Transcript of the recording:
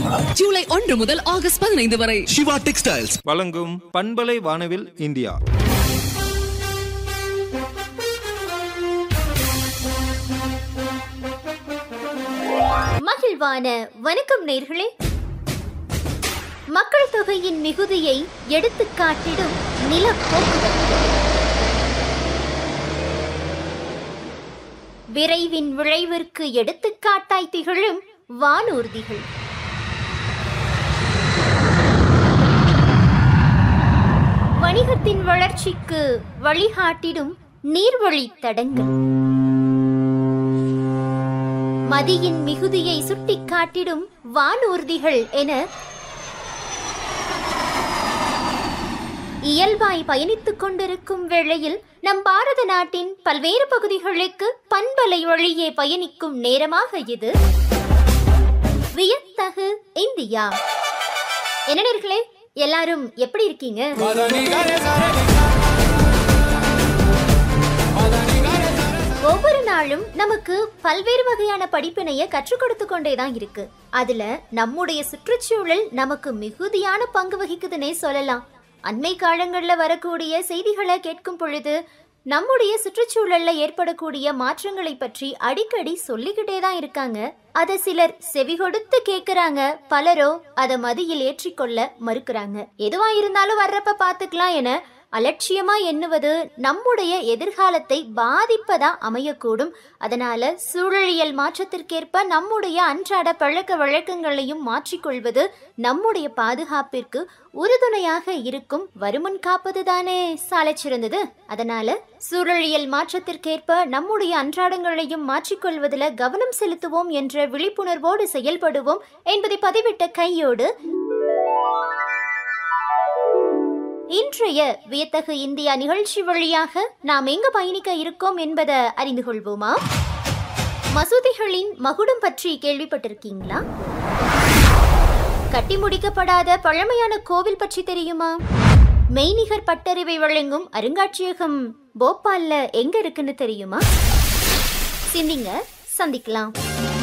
ஜூலை ஒன்று முதல் ஆகஸ்ட் பதினைந்து வரை சிவா டெக்ஸ்டைல்ஸ் வழங்கும் பண்பலை வானவில் இந்தியா மகிழ்வான வணக்கம் நேர்களே மக்கள் தொகையின் மிகுதியை எடுத்துக் காட்டிடும் நிலப்போக்குவரத்து விரைவின் விளைவிற்கு எடுத்துக்காட்டாய் திகழும் வானூர்திகள் வணிகத்தின் வளர்ச்சிக்கு வழிகாட்டிடும் நீர்வழித் தடங்கள் மதியின் மிகுதியை சுட்டிக்காட்டிடும் வானூர்திகள் என இயல்பாய் பயணித்துக் கொண்டிருக்கும் வேளையில் நம் பாரத நாட்டின் பல்வேறு பகுதிகளுக்கு பண்பலை வழியே பயணிக்கும் நேரமாக இது வியத்தகு இந்தியா என்ன நேர்களே எல்லாரும் எப்படி இருக்கீங்க ஒவ்வொரு நாளும் நமக்கு பல்வேறு வகையான படிப்பினைய கற்றுக் கொடுத்து கொண்டே தான் இருக்கு அதுல நம்முடைய சுற்றுச்சூழல் நமக்கு மிகுதியான பங்கு வகிக்குதுன்னே சொல்லலாம் அண்மை காலங்கள்ல வரக்கூடிய செய்திகளை கேட்கும் பொழுது நம்முடைய சுற்றுச்சூழல்ல ஏற்படக்கூடிய மாற்றங்களை பற்றி அடிக்கடி சொல்லிக்கிட்டே தான் இருக்காங்க அதை சிலர் செவி கொடுத்து கேக்குறாங்க பலரோ அதை மதியில் ஏற்றிக்கொள்ள மறுக்கிறாங்க எதுவா இருந்தாலும் வர்றப்ப பாத்துக்கலாம் என அலட்சியமா எண்ணுவது நம்முடைய எதிர்காலத்தை பாதிப்பதா அமையக்கூடும் அதனால சூழலியல் மாற்றத்திற்கேற்ப நம்முடைய அன்றாட பழக்க வழக்கங்களையும் மாற்றிக்கொள்வது நம்முடைய பாதுகாப்பிற்கு உறுதுணையாக இருக்கும் வருமுன் காப்பது தானே சாலச் சிறந்தது அதனால சூழலியல் மாற்றத்திற்கேற்ப நம்முடைய அன்றாடங்களையும் மாற்றிக்கொள்வதில் கவனம் செலுத்துவோம் என்ற விழிப்புணர்வோடு செயல்படுவோம் என்பதை பதிவிட்ட கையோடு இன்றைய வியத்தகு இந்தியா நிகழ்ச்சி வழியாக நாம் எங்க பயணிக்க இருக்கோம் என்பதை அறிந்து கொள்வோமா மசூதிகளின் மகுடம் பற்றி கேள்விப்பட்டிருக்கீங்களா கட்டி முடிக்கப்படாத பழமையான கோவில் பற்றி தெரியுமா மெய்நிகர் பட்டறிவை வழங்கும் அருங்காட்சியகம் போபால்ல எங்க இருக்குன்னு தெரியுமா சிந்திங்க சந்திக்கலாம்